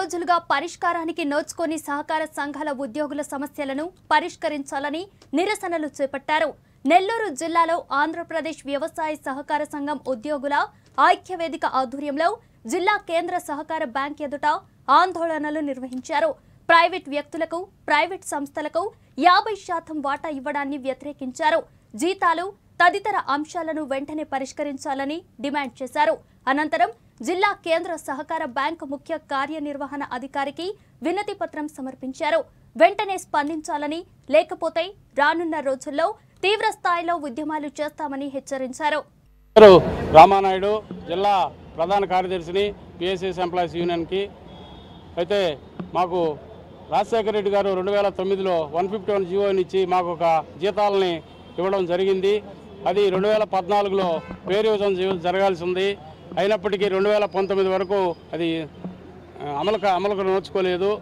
రోజులుగా పరిష్కారానికి నోచుకొని సహకార సంఘాల ఉద్యోగుల సమస్యలను పరిష్కరించాలని నిరసనలు చేపట్టారు నెల్లూరు జిల్లాలో ఆంధ్రప్రదేశ్ వ్యవసాయ సహకార సంఘం ఉద్యోగుల ఐక్యవేదిక ఆధ్వర్యంలో జిల్లా కేంద్ర సహకార బ్యాంక్ ఎదుట ఆందోళనలు నిర్వహించారు ప్రైవేట్ వ్యక్తులకు ప్రైవేట్ సంస్థలకు యాభై శాతం వాటా ఇవ్వడాన్ని వ్యతిరేకించారు జీతాలు తదితర అంశాలను వెంటనే పరిష్కరించాలని డిమాండ్ చేశారు అనంతరం జిల్లా కేంద్ర సహకార బ్యాంకు ముఖ్య కార్యనిర్వహణ అధికారికి వినతి పత్రం సమర్పించారు వెంటనే స్పందించాలని లేకపోతే రానున్న రోజుల్లో తీవ్ర స్థాయిలో ఉద్యమాలు చేస్తామని హెచ్చరించారు పేరు రామానాయుడు జిల్లా ప్రధాన కార్యదర్శిని పిఎస్ఎస్ ఎంప్లాయీస్ యూనియన్కి అయితే మాకు రాజశేఖర రెడ్డి గారు రెండు వేల తొమ్మిదిలో వన్ ఫిఫ్టీ వన్ జీవోని ఇచ్చి మాకు ఒక జీతాలని ఇవ్వడం జరిగింది అది రెండు వేల పద్నాలుగులో పేరు విభజన జ- జరగాల్సి ఉంది అయినప్పటికీ రెండు వేల పంతొమ్మిది వరకు అది ఆ, అమలుక అమలుకు నోచుకోలేదు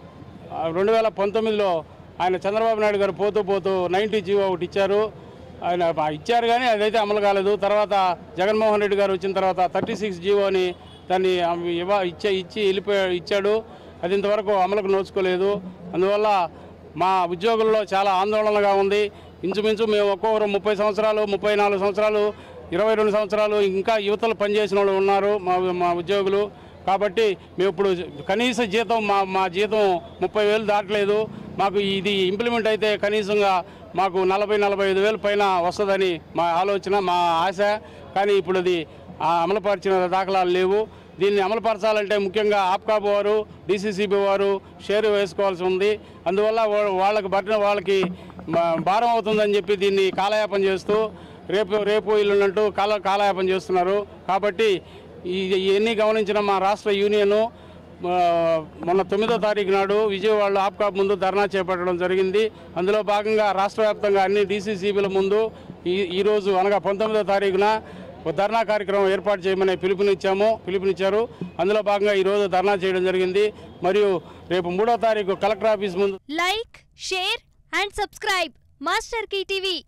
రెండు వేల పంతొమ్మిదిలో ఆయన చంద్రబాబు నాయుడు గారు పోతూ పోతూ నైంటీ జీవో ఒకటి ఇచ్చారు ఆయన బా- ఇచ్చారు కానీ అదైతే అమలు కాలేదు తర్వాత జగన్మోహన్ రెడ్డి గారు వచ్చిన తర్వాత థర్టీ సిక్స్ జీవోని దాన్ని ఇవ్వ ఇచ్చే ఇచ్చి వెళ్ళిపోయా ఇచ్చాడు అది ఇంతవరకు అమలుకు నోచుకోలేదు అందువల్ల మా ఉద్యోగుల్లో చాలా ఆందోళనగా ఉంది ఇంచుమించు మేము ఒక్కొక్కరు ముప్పై సంవత్సరాలు ముప్పై నాలుగు సంవత్సరాలు ఇరవై రెండు సంవత్సరాలు ఇంకా యువతలు పనిచేసిన వాళ్ళు ఉన్నారు మా మా ఉద్యోగులు కాబట్టి మేము ఇప్పుడు కనీస జీతం మా మా జీతం ముప్పై వేలు దాటలేదు మాకు ఇది ఇంప్లిమెంట్ అయితే కనీసంగా మాకు నలభై నలభై ఐదు వేలు పైన వస్తుందని మా ఆలోచన మా ఆశ కానీ ఇప్పుడు అది ఆ, అమలుపరిచిన దాఖలాలు లేవు దీన్ని అమలుపరచాలంటే ముఖ్యంగా ఆప్కాబ్ వారు డీసీసీబీ వారు షేర్ వేసుకోవాల్సి ఉంది అందువల్ల వా- వాళ్ళకి బట్టిన వాళ్ళకి మా- భారం అవుతుందని చెప్పి దీన్ని కాలయాపన చేస్తూ రేపు రేపు ఇల్లున్నట్టు కాల కాలయాపన చేస్తున్నారు కాబట్టి ఈ ఇవన్నీ గమనించిన మా రాష్ట్ర యూనియను ఆ, మొన్న తొమ్మిదో తారీఖు నాడు విజయవాడలో ఆప్కాప్ ముందు ధర్నా చేపట్టడం జరిగింది అందులో భాగంగా రాష్ట్ర వ్యాప్తంగా అన్ని డీసీసీబీల ముందు ఈ ఈరోజు అనగా పంతొమ్మిదో తారీఖున ఒక ధర్నా కార్యక్రమం ఏర్పాటు చేయమని పిలుపునిచ్చాము పిలుపునిచ్చారు అందులో భాగంగా ఈరోజు ధర్నా చేయడం జరిగింది మరియు రేపు మూడో తారీఖు కలెక్టర్ ఆఫీస్ ముందు like share and subscribe Master TV